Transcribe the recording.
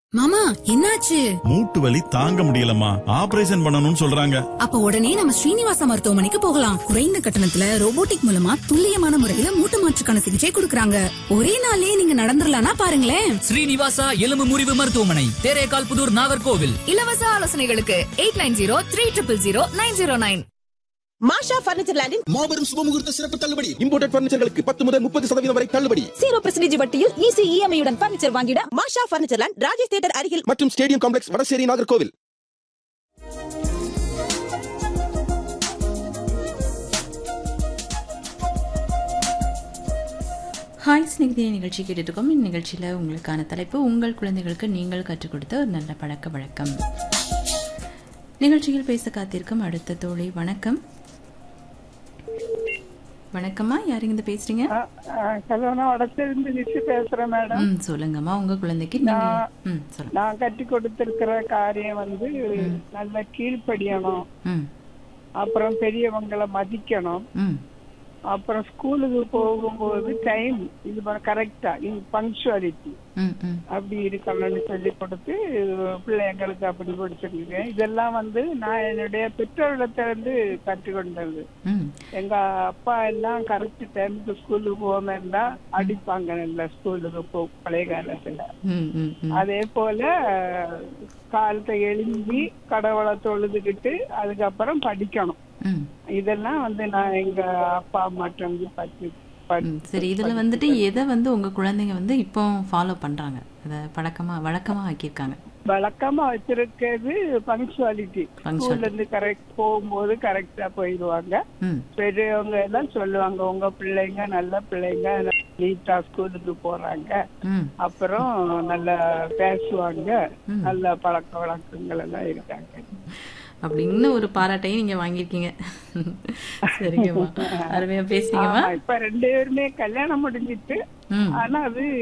மாமா என்னாச்சு மூட்டு வலி தாங்க முடியலம்மா ஆபரேஷன் பண்ணணும்னு சொல்றாங்க அப்ப உடனே நம்ம ஸ்ரீனிவாச மருத்துவமனைக்கு போகலாம் குறைந்த கட்டணத்துல ரோபோட்டிக் மூலமா துல்லியமான முறையில மூட்டு மாற்றுக்கான சிகிச்சை கொடுக்கறாங்க ஒரே நாளே நீங்க நடந்துடலாம்னா பாருங்களேன் ஸ்ரீனிவாசா எலும்பு முறிவு மருத்துவமனை தேரேகால் புதூர் நாகர்கோவில் இலவச ஆலோசனைகளுக்கு eight nine zero three triple zero nine zero nine Masha furniture லேண்டின் மாபெரும் சுபமுகூர்த்த சிறப்பு தள்ளுபடி இம்போர்டட் பர்னிச்சர்களுக்கு பத்து முதல் முப்பது சதவீதம் வரை தள்ளுபடி ஜீரோ பர்சன்டேஜ் வட்டியில் ஈஸி இஎம்ஐ உடன் பர்னிச்சர் வாங்கிட Masha furniture land Rajesh theatre அருகில் மற்றும் stadium complex Vadasery Nagercoil hi Snegithiye நிகழ்ச்சி கேட்டுருக்கோம் இந்நிகழ்ச்சியில் உங்களுக்கான தலைப்பு உங்கள் குழந்தைகளுக்கு நீங்கள் கற்றுக் கொடுத்த ஒரு நல்ல பழக்க வழக்கம் நிகழ்ச்சியில் பேச காத்திருக்கும் அடுத்த தோழி வணக்கம் வணக்கம்மா யாருங்க இருந்து பேசுறீங்க ஹலோ நான் வடத்திலிருந்து நிச்சு பேசுறேன் மேடம் ம் சொல்லுங்கம்மா உங்க குழந்தைக்கு நீங்க ம் சொல்லுங்க நான் கட்டி கொடுத்திருக்கிற காரியம் வந்து நல்ல கீழ்ப்படியணும் ம் அப்புறம் பெரியவங்களை மதிக்கணும் ம் அப்புறம் ஸ்கூலுக்கு போகும்போது டைம் இது கரெக்டா பங்க்சுவாலிட்டி ம் ம் அப்படி இருக்கணும்னு சொல்லி கொடுத்து பிள்ளைங்களுக்கு அப்படி கொடுத்துருக்கேன் இதெல்லாம் வந்து நான் என்னுடைய பெற்றோரிடத்திலிருந்து கற்றுக்கொண்டது ம் எங்க அப்பா எல்லாம் கரெக்ட் டைமுக்கு ஸ்கூலுக்கு போகாம இருந்தா அடிப்பாங்க நல்ல ஸ்கூலுக்கு போ பழைய காலத்துல ம் ம் ம் அதே போல காலத்தை எழும்பி கடவுளை தொழுதுகிட்டு அதுக்கப்புறம் படிக்கணும் ம் இதெல்லாம் வந்து நான் எங்க அப்பா அம்மாட்ட வந்து பற்றி ம், சரி இதுல வந்துட்டு எதை வந்து உங்க குழந்தைங்க வந்து இப்போ ஃபாலோ பண்றாங்க அத பழக்கமா வழக்கமா ஆக்கியிருக்காங்க வழக்கமா வச்சிருக்கிறது பங்க்சுவாலிட்டி Punctuality. ஸ்கூல்ல இருந்து கரெக்ட் போகும்போது கரெக்டா போயிடுவாங்க ம் பெரியவங்க எல்லாம் சொல்லுவாங்க உங்க பிள்ளைங்க நல்ல பிள்ளைங்க நீட்டா ஸ்கூலுக்கு போறாங்க ம் அப்புறம் நல்லா பேசுவாங்க நல்ல பழக்க வழக்கங்கள் எல்லாம் இருக்காங்க அப்படின்னு ஒரு பாராட்டையும் நீங்க வாங்கியிருக்கீங்க சரிங்கம்மா அருமையா பேசுனீங்கம்மா ஆமா, இப்ப ரெண்டு பேருமே கல்யாணம் முடிஞ்சிட்டு ம் ஆனா அது